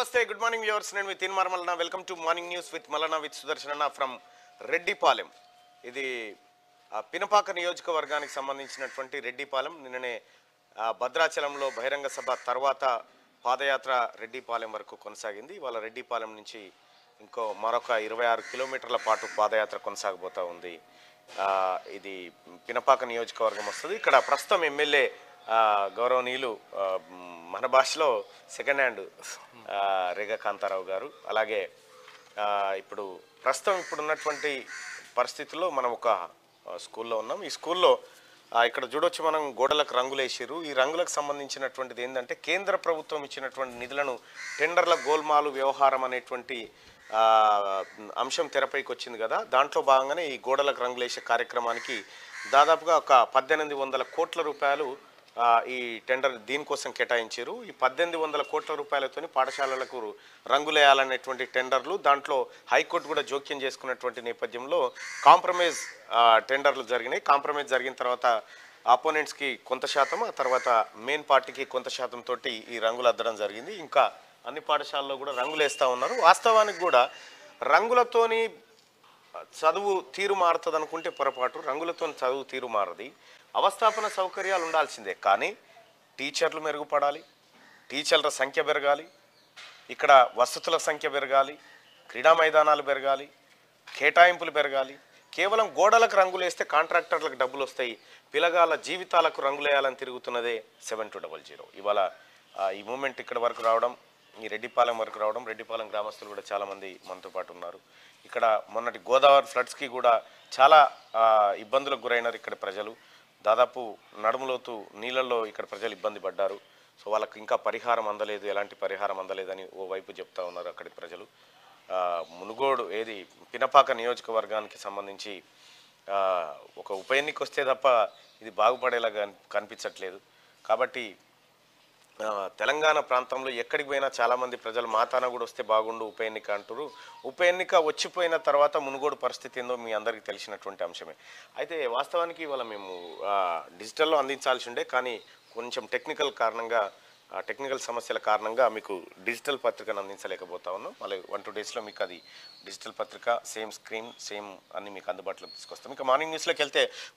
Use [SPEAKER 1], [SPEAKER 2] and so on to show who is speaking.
[SPEAKER 1] నమస్తే good morning viewers నేను మీ తిన్ Mallanna welcome to morning news with Mallanna with Sudarshana from Reddipalem ఇది ఆ, పినపాక నియోజకవర్గానికి సంబంధించినటువంటి రెడ్డిపాలెం నిన్ననే ఆ, భద్రాచలంలో బహిరంగ సభ తర్వాత పాదయాత్ర రెడ్డిపాలెం వరకు కొనసాగింది ఇవాళ రెడ్డిపాలెం నుంచి ఇంకో మరొక ఇరవై ఆరు కిలోమీటర్ల పాటు పాదయాత్ర కొనసాగబోతా ఉంది ఆ, ఇది పినపాక నియోజకవర్గం వస్తుంది ఇక్కడ ప్రస్తుతం ఎమ్మెల్యే ఆ, గౌరవనీయులు ఆ, మ్, మన భాషలో సెకండ్ హ్యాండ్ ఆ, రేగా కాంతారావు గారు అలాగే ఆ, ఇప్పుడు ప్రస్తుతం ఇప్పుడు ఉన్నటువంటి పరిస్థితుల్లో మనం ఒక ఆ, స్కూల్లో ఉన్నాం ఈ స్కూల్లో ఆ, ఇక్కడ చూడొచ్చు మనం గోడలకు రంగులు వేసారు ఈ రంగులకు సంబంధించినటువంటిది ఏంటంటే కేంద్ర ప్రభుత్వం ఇచ్చినటువంటి నిధులను టెండర్ల గోల్మాలు వ్యవహారం అనేటువంటి ఆ, అంశం తెరపైకి వచ్చింది కదా దాంట్లో భాగంగానే ఈ గోడలకు రంగులు వేసే కార్యక్రమానికి దాదాపుగా ఒక పద్దెనిమిది వందల కోట్ల రూపాయలు ఆ, ఈ టెండర్ దీనికోసం కేటాయించారు ఈ పద్దెనిమిది వందల కోట్ల రూపాయలతోని పాఠశాలలకు రంగులేయాలనేటువంటి టెండర్లు దాంట్లో హైకోర్టు కూడా జోక్యం చేసుకున్నటువంటి నేపథ్యంలో కాంప్రమైజ్ ఆ, టెండర్లు జరిగినాయి కాంప్రమైజ్ జరిగిన తర్వాత ఆపోనెంట్స్కి కొంత శాతం ఆ తర్వాత మెయిన్ పార్టీకి కొంత శాతం తోటి ఈ రంగులు అద్దడం జరిగింది ఇంకా అన్ని పాఠశాలల్లో కూడా రంగులు వేస్తూ ఉన్నారు వాస్తవానికి కూడా రంగులతోని చదువు తీరు మారుతుంది అనుకుంటే పొరపాటు రంగులతో చదువు తీరు మారది అవస్థాపన సౌకర్యాలు ఉండాల్సిందే కానీ టీచర్లు మెరుగుపడాలి టీచర్ల సంఖ్య పెరగాలి ఇక్కడ వసతుల సంఖ్య పెరగాలి క్రీడా మైదానాలు పెరగాలి కేటాయింపులు పెరగాలి కేవలం గోడలకు రంగులు వేస్తే కాంట్రాక్టర్లకు డబ్బులు వస్తాయి పిల్లగాళ్ళ జీవితాలకు రంగులేయాలని తిరుగుతున్నదే సెవెన్ టూ డబల్ జీరో ఇవాళ ఆ, ఈ మూమెంట్ ఇక్కడ వరకు రావడం ఈ రెడ్డిపాలెం వరకు రావడం రెడ్డిపాలెం గ్రామస్తులు కూడా చాలామంది మనతో పాటు ఉన్నారు ఇక్కడ మొన్నటి గోదావరి ఫ్లడ్స్కి కూడా చాలా ఆ, ఇబ్బందులకు గురైనారు ఇక్కడ ప్రజలు దాదాపు నడుములోతు నీళ్ళల్లో ఇక్కడ ప్రజలు ఇబ్బంది పడ్డారు సో వాళ్ళకి ఇంకా పరిహారం అందలేదు ఎలాంటి పరిహారం అందలేదని ఓ వైపు చెప్తా ఉన్నారు అక్కడి ప్రజలు ఆ, మునుగోడు ఏది పినపాక నియోజకవర్గానికి సంబంధించి ఆ, ఒక ఉప ఎన్నిక వస్తే తప్ప ఇది బాగుపడేలా కన్- కనిపించట్లేదు కాబట్టి ఆ, తెలంగాణ ప్రాంతంలో ఎక్కడికి పోయినా చాలామంది ప్రజలు మాతాన కూడా వస్తే బాగుండు ఉప ఎన్నిక అంటారు ఉప ఎన్నిక వచ్చిపోయిన తర్వాత మునుగోడు పరిస్థితి ఏందో మీ అందరికీ తెలిసినటువంటి అంశమే అయితే వాస్తవానికి ఇవాళ మేము ఆ, డిజిటల్లో అందించాల్సి ఉండే కానీ కొంచెం టెక్నికల్ కారణంగా ఆ టెక్నికల్ సమస్యల కారణంగా మీకు డిజిటల్ పత్రికను అందించలేకపోతా ఉన్నాం మళ్ళీ వన్ టూ డేస్లో మీకు అది డిజిటల్ పత్రిక సేమ్ స్క్రీన్ సేమ్ అన్ని మీకు అందుబాటులోకి తీసుకొస్తాం ఇంకా మార్నింగ్ న్యూస్లోకి వెళ్తే